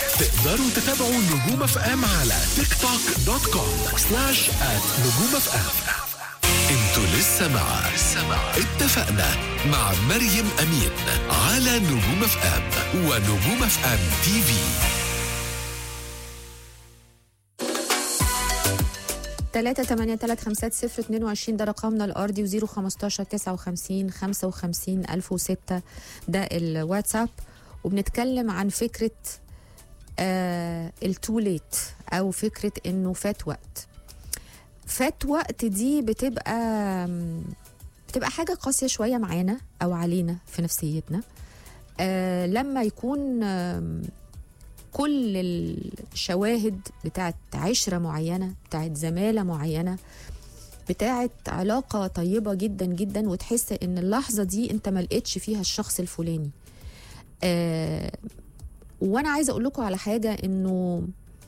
تقدروا تتابعوا نجوم اف ام على تيك توك دوت كوم سلاش ات نجوم اف ام انتوا لسه مع اتفقنا مع مريم امين على نجوم اف ام ونجوم اف ام تي في تلاتة تمانية تلات خمسات صفر اتنين وعشرين ده رقمنا الأرضي وزيرو خمستاشر تسعة وخمسين خمسة وخمسين ألف وستة ده الواتساب وبنتكلم عن فكرة آه التو ليت أو فكرة إنه فات وقت فات وقت دي بتبقى بتبقى حاجة قاسية شوية معانا أو علينا في نفسيتنا آه لما يكون آم، كل الشواهد بتاعت عشرة معينة بتاعت زمالة معينة بتاعت علاقة طيبة جدا جدا وتحس ان اللحظة دي انت ما لقيتش فيها الشخص الفلاني آه وانا عايزة اقول لكم على حاجة انه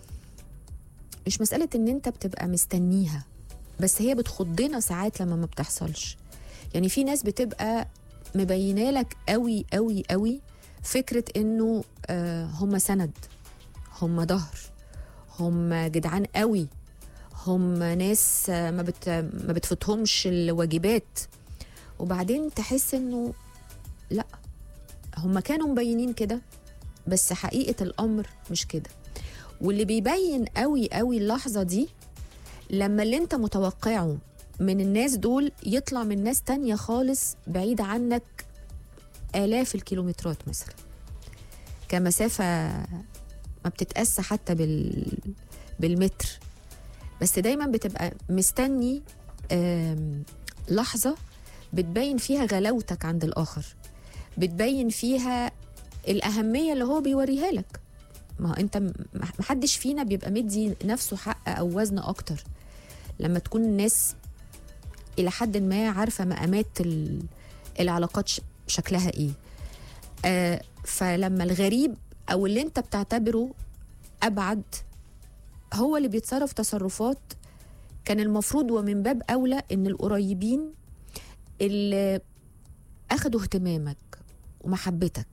مش مسألة ان انت بتبقى مستنيها بس هي بتخضنا ساعات لما ما بتحصلش يعني في ناس بتبقى مبينه لك قوي قوي قوي فكره انه آه هم سند هم ظهر هم جدعان قوي هم ناس آه، ما بت ما بتفوتهمش الواجبات وبعدين تحس انه لا هم كانوا مبينين كده بس حقيقه الامر مش كده واللي بيبين قوي قوي اللحظه دي لما اللي انت متوقعه من الناس دول يطلع من ناس تانية خالص بعيدة عنك آلاف الكيلومترات مثلا كمسافة ما بتتقاس حتى بال... بالمتر بس دايما بتبقى مستني آم، لحظة بتبين فيها غلاوتك عند الآخر بتبين فيها الأهمية اللي هو بيوريها لك ما هو انت م- محدش فينا بيبقى مدي نفسه حق او وزن اكتر لما تكون الناس الى حد ما عارفه مقامات ال- العلاقات ش- شكلها ايه آه فلما الغريب او اللي انت بتعتبره ابعد هو اللي بيتصرف تصرفات كان المفروض ومن باب اولى ان القريبين اللي اخدوا اهتمامك ومحبتك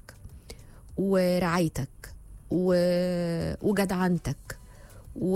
ورعايتك و... وجدعنتك و...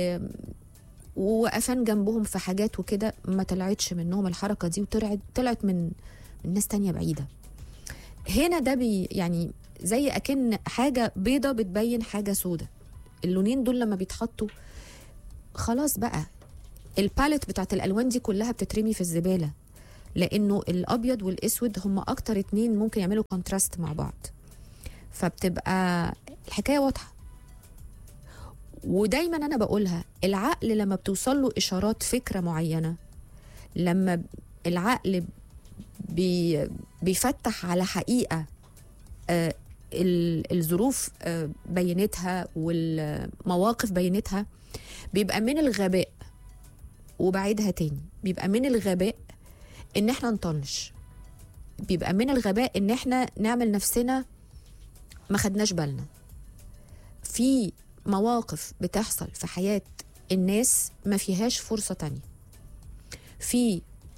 ووقفان جنبهم في حاجات وكده ما طلعتش منهم الحركه دي وطلعت طلعت من من ناس تانية بعيده هنا ده بي يعني زي اكن حاجه بيضه بتبين حاجه سودة اللونين دول لما بيتحطوا خلاص بقى الباليت بتاعت الالوان دي كلها بتترمي في الزباله لانه الابيض والاسود هم اكتر اتنين ممكن يعملوا كونتراست مع بعض فبتبقى الحكايه واضحه ودايما انا بقولها العقل لما بتوصل له اشارات فكره معينه لما العقل بي بيفتح على حقيقه آه ال- الظروف آه بينتها والمواقف بينتها بيبقى من الغباء وبعيدها تاني بيبقى من الغباء ان احنا نطنش بيبقى من الغباء ان احنا نعمل نفسنا ما خدناش بالنا في مواقف بتحصل في حياة الناس ما فيهاش فرصة تانية في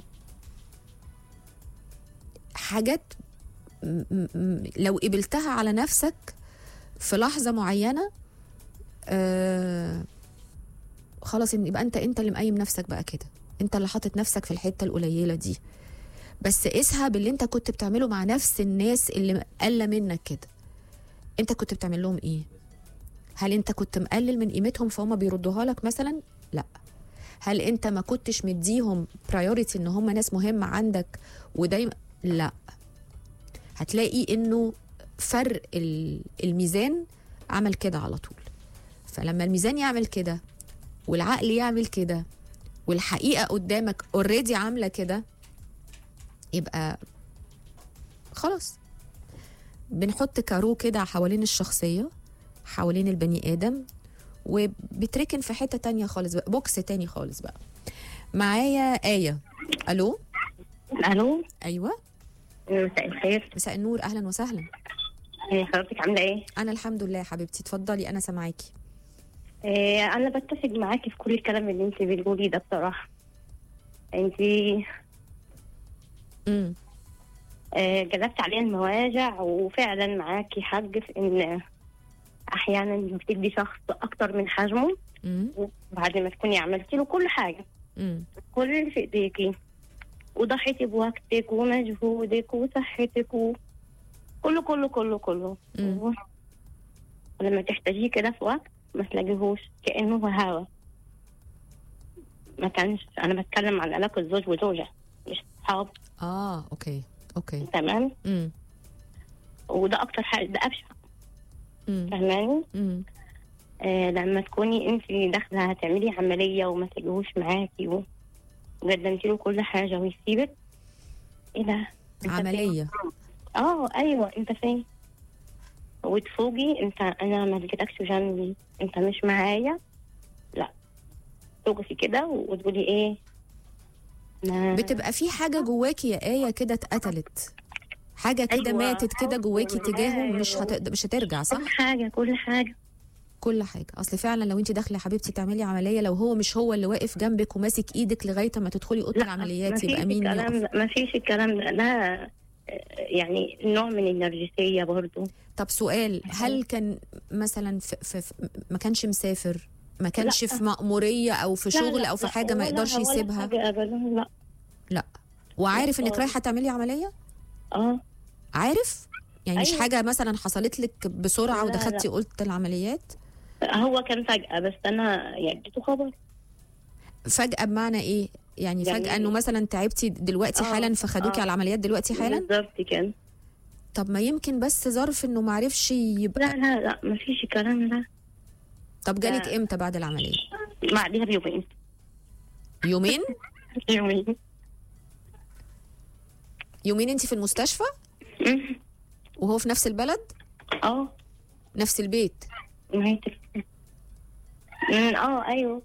حاجات م- م- م- لو قبلتها على نفسك في لحظة معينة آه خلاص إن- يبقى انت انت اللي مقيم نفسك بقى كده انت اللي حاطط نفسك في الحتة القليلة دي بس قيسها باللي انت كنت بتعمله مع نفس الناس اللي قل منك كده انت كنت بتعمل لهم ايه هل انت كنت مقلل من قيمتهم فهم بيردوها لك مثلا لا هل انت ما كنتش مديهم برايورتي ان هم ناس مهمه عندك ودايما لا هتلاقي انه فرق ال- الميزان عمل كده على طول فلما الميزان يعمل كده والعقل يعمل كده والحقيقه قدامك اوريدي عامله كده يبقى خلاص بنحط كارو كده حوالين الشخصيه حوالين البني ادم وبتركن في حته تانية خالص بقى بوكس تاني خالص بقى معايا آية ألو الو أيوة مساء الخير مساء النور أهلا وسهلا إيه، حضرتك عامله ايه أنا الحمد لله يا حبيبتي اتفضلي أنا سامعاكي إيه، انا بتفق معاكي في كل الكلام اللي انت بتقوليه ده بصراحه انت امم آه، جلبت علينا المواجع وفعلا معاكي حق في ان احيانا بتدي شخص اكتر من حجمه مم. بعد ما تكوني عملتي له كل حاجه مم. كل اللي في ايديكي وضحيتي بوقتك ومجهودك وصحتك و... كله كله كله كله مم. و- ولما تحتاجيه كده في وقت ما تلاقيهوش كأنه هوا ما كانش أنا بتكلم عن علاقة زوج وزوجة مش صحاب اه اوكي اوكي تمام مم. وده أكتر حاجة ده أبشع مم. فاهماني مم. آه لما تكوني أنت داخلة هتعملي عملية وما تلاقيهوش معاكي و- وقدمتي له كل حاجة ويسيبك إيه ده؟ أنت فين؟ عمليه اه ايوه انت فين وتفوقي انت انا ما لقيتكش جنبي انت مش معايا لا توقفي كده وتقولي ايه ما بتبقى في حاجه جواكي يا ايه كده اتقتلت حاجه كده أيوة. ماتت كده جواكي تجاهه مش أيوة. هت... مش هترجع صح كل حاجه كل حاجه كل حاجه اصل فعلا لو انت داخله يا حبيبتي تعملي عمليه لو هو مش هو اللي واقف جنبك وماسك ايدك لغايه ما تدخلي اوضه العمليات مفيش يبقى مين الكلام يقف ده ما فيش الكلام ده ده آه، يعني نوع من النرجسيه برضو طب سؤال هل كان مثلا في, في, في ما كانش مسافر ما كانش لا. في مأمورية أو في لا، شغل لا، أو في لا، حاجة ما ولا- يقدرش ولا يسيبها حاجة أبدا لا لا وعارف إنك لا. رايحة تعملي عملية اه عارف يعني مش أيوة. حاجة مثلا حصلت لك بسرعة لا، ودخلتي قلت العمليات هو كان فجأة بس أنا يعني اديته خبر فجأة بمعنى إيه يعني يعني فجأة إنه مثلا تعبتي دلوقتي آه، حالا فخدوكي آه. على العمليات دلوقتي حالا بالظبط كده طب ما يمكن بس ظرف إنه معرفش يبقى لا لا لا ما فيش الكلام ده طب جالك لا. إمتى بعد العملية بعدها بيومين يومين يومين يومين أنت في المستشفى مم. وهو في نفس البلد اه نفس البيت نهاية ال- مم، اه ايوه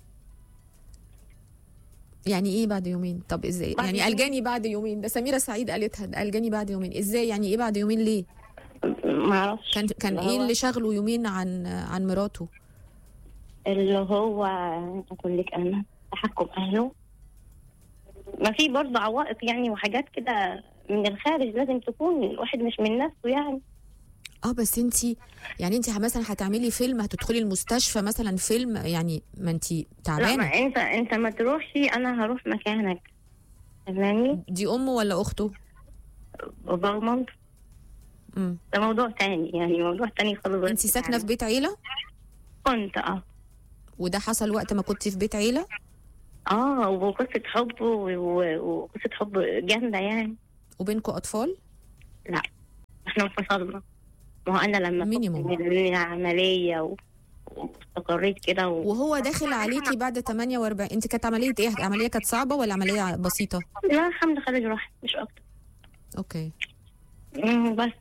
يعني ايه بعد يومين طب ازاي بعد يعني يومين. الجاني بعد يومين ده سميرة سعيد قالتها ده الجاني بعد يومين ازاي يعني ايه بعد يومين ليه ما اعرفش كان كان اللي ايه هو- اللي شغله يومين عن عن مراته اللي هو اقول لك انا تحكم اهله ما في برضه عوائق يعني وحاجات كده من الخارج لازم تكون الواحد مش من نفسه يعني اه بس انت يعني انت مثلا هتعملي فيلم هتدخلي المستشفى مثلا فيلم يعني ما انت لا تعبانه ما انت انت ما تروحش انا هروح مكانك فاهماني دي امه ولا اخته بابا ومامته امم ده موضوع تاني يعني موضوع تاني خالص انت ساكنه في بيت عيله كنت اه وده حصل وقت ما كنت في بيت عيله اه وقصة حب و- و- وقصة حب جامدة يعني وبينكم اطفال لا احنا انفصلنا ما هو انا لما مين يا فقت ماما؟ من العملية و- واستقريت كده و... وهو داخل عليكي بعد 48 انت كانت عمليه ايه عمليه كانت صعبه ولا عمليه بسيطه لا الحمد لله خرج راح مش اكتر اوكي مم، بس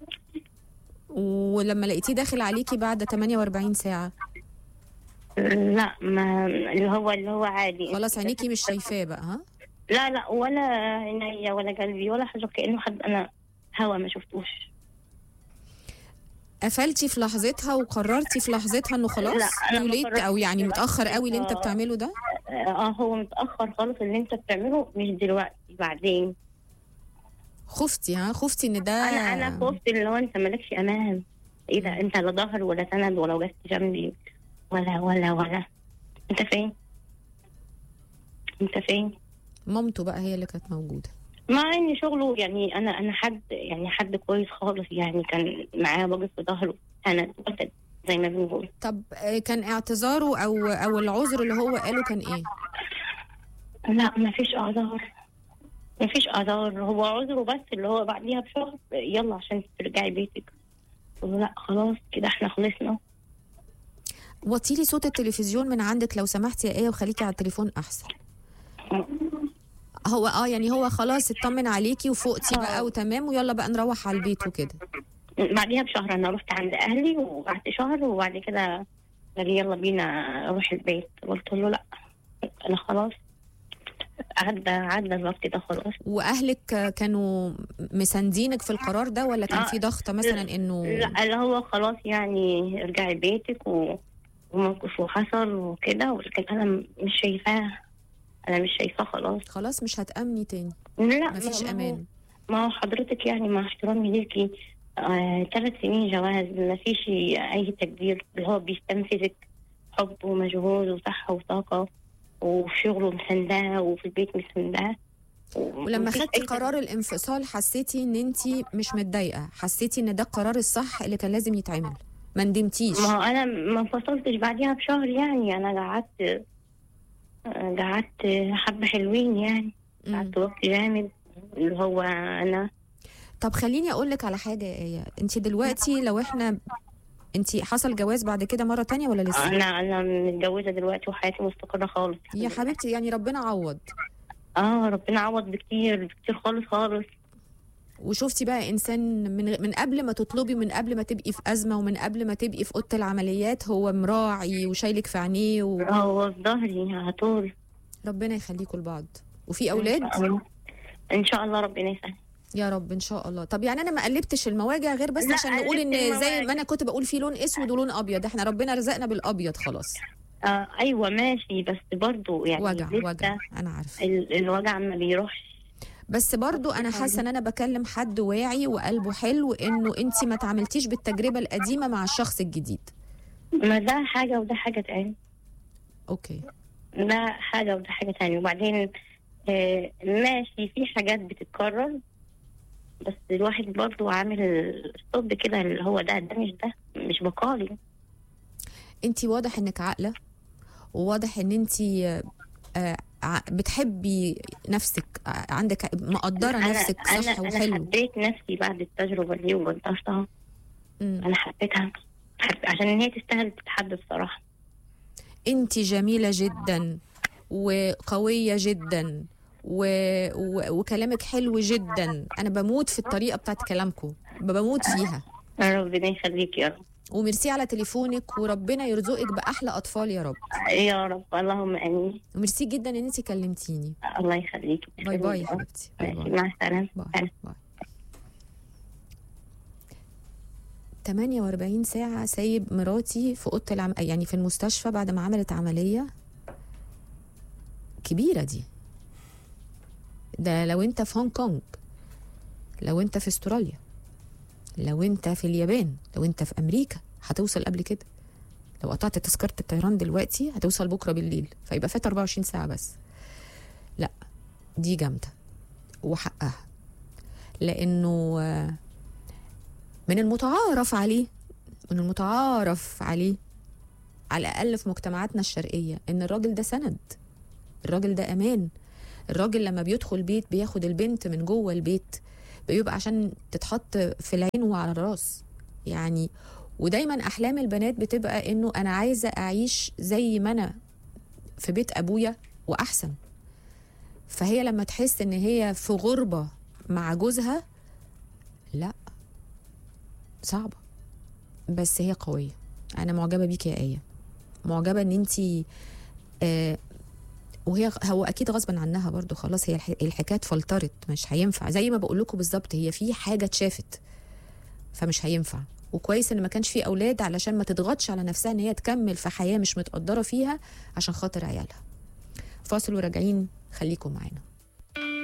ولما لقيتيه داخل عليكي بعد 48 ساعة لا ما اللي هو اللي هو عادي خلاص عينيكي مش شايفاه بقى ها لا لا ولا عينيا ولا قلبي ولا حاجة كأنه حد انا هوا ما شفتوش قفلتي في لحظتها وقررتي في لحظتها انه خلاص لا، أنا ما too late قررتش او يعني كده. متأخر قوي اللي انت آه. بتعمله ده اه هو متأخر خالص اللي انت بتعمله مش دلوقتي بعدين خفتي ها خفتي ان ده انا انا خفت اللي هو انت مالكش امان ايه ده انت لا ظهر ولا سند ولا وقفت جنبي ولا ولا ولا انت فين انت فين مامته بقى هي اللي كانت موجودة مع ان شغله يعني انا انا حد يعني حد كويس خالص يعني كان معايا بقف في ظهره سند وسد زي ما بنقول طب آه، كان اعتذاره او او العذر اللي هو قاله كان ايه لا ما فيش اعذار ما فيش اعذار هو عذره بس اللي هو بعديها بشهر يلا عشان ترجعي بيتك قلت له لا خلاص كده احنا خلصنا وطيلي صوت التلفزيون من عندك لو سمحتي يا ايه وخليكي على التليفون احسن هو اه يعني هو خلاص اطمن عليكي وفوقتي آه. بقى وتمام ويلا بقى نروح على البيت وكده بعديها بشهر انا رحت عند اهلي وقعدت شهر وبعد كده قال لي يلا بينا اروح البيت قلت له لا انا خلاص عدى عدى الوقت ده خلاص واهلك كانوا مساندينك في القرار ده ولا كان آه، في ضغط مثلا انه لا اللي هو خلاص يعني ارجعي بيتك و... وموقف وحصل وكده ولكن انا م- مش شايفاه انا مش شايفاه خلاص خلاص مش هتأمني تاني لا مفيش ما هو- امان ما هو حضرتك يعني مع احترامي ليكي آه، ثلاث سنين جواز ما فيش أي تقدير اللي هو بيستنفذك حب ومجهود وصحة وطاقة وفي شغله مسنداه وفي البيت مسنداه ولما ومفيش خدتي أي قرار الانفصال حسيتي ان انت مش متضايقه حسيتي ان ده القرار الصح اللي كان لازم يتعمل ما ندمتيش ما هو انا ما انفصلتش بعديها بشهر يعني انا قعدت قعدت حبة حلوين يعني مم. قعدت وقت جامد اللي هو انا طب خليني اقول لك على حاجه يا ايه انت دلوقتي لو احنا انت حصل جواز بعد كده مره تانية ولا لسه انا انا متجوزة دلوقتي وحياتي مستقرة خالص يا حبيبتي يعني ربنا عوض اه ربنا عوض بكتير بكتير خالص خالص وشفتي بقى انسان من من قبل ما تطلبي من قبل ما تبقي في ازمه ومن قبل ما تبقي في اوضه العمليات هو مراعي وشايلك في عينيه هو في ظهري على طول وربنا يخليكم لبعض وفي اولاد ان شاء الله ربنا يسهل يا رب ان شاء الله طب يعني انا ما قلبتش المواجع غير بس لا، عشان نقول قلبت ان زي المواجع. ما انا كنت بقول في لون اسود ولون ابيض احنا ربنا رزقنا بالابيض خلاص آه ايوه ماشي بس برضو يعني وجع لسه وجع انا عارفه ال- الوجع ما بيروحش بس برضو انا حاسه ان انا بكلم حد واعي وقلبه حلو انه انت ما تعاملتيش بالتجربه القديمه مع الشخص الجديد ما ده حاجة وده حاجة تاني اوكي ده حاجة وده حاجة تانية وبعدين آه ماشي في حاجات بتتكرر بس الواحد برضو عامل ستوب كده اللي هو ده ده مش ده مش بقالي انت واضح انك عاقله وواضح ان انت آه، ع- بتحبي نفسك آه، عندك مقدره أنا نفسك أنا صح أنا وحلو حبيت نفسي بعد التجربة دي وقدرتها مم. أنا حبيتها حب... عشان هي تستاهل تتحب بصراحة انت جميله جدا وقويه جدا و... و... وكلامك حلو جدا انا بموت في الطريقه بتاعت كلامكم بموت فيها ربنا يخليك يا رب وميرسي على تليفونك وربنا يرزقك باحلى اطفال يا رب يا رب اللهم امين وميرسي جدا ان انت كلمتيني الله يخليك باي باي يا حبيبتي باي ماشي باي مع السلامة باي باي 48 ساعة سايب مراتي في أوضة العم... يعني في المستشفى بعد ما عملت عملية كبيرة دي ده لو انت في هونج كونج لو انت في استراليا لو انت في اليابان لو انت في امريكا هتوصل قبل كده لو قطعت تذكرة الطيران دلوقتي هتوصل بكرة بالليل فيبقى فات 24 ساعة بس لا دي جامدة وحقها لانه آه، من المتعارف عليه من المتعارف عليه على الاقل في مجتمعاتنا الشرقيه ان الراجل ده سند الراجل ده امان الراجل لما بيدخل بيت بياخد البنت من جوه البيت بيبقى عشان تتحط في العين وعلى الراس يعني ودايما احلام البنات بتبقى انه انا عايزه اعيش زي ما انا في بيت ابويا واحسن فهي لما تحس ان هي في غربه مع جوزها لا صعبة بس هي قوية أنا معجبة بيك يا آية معجبة إن أنتي آه وهي هو أكيد غصبا عنها برضو خلاص هي الح- الحكاية اتفلترت مش هينفع زي ما بقول لكم بالظبط هي في حاجة اتشافت فمش هينفع وكويس ان ما كانش في اولاد علشان ما تضغطش على نفسها ان هي تكمل في حياه مش متقدره فيها عشان خاطر عيالها فاصل وراجعين خليكم معانا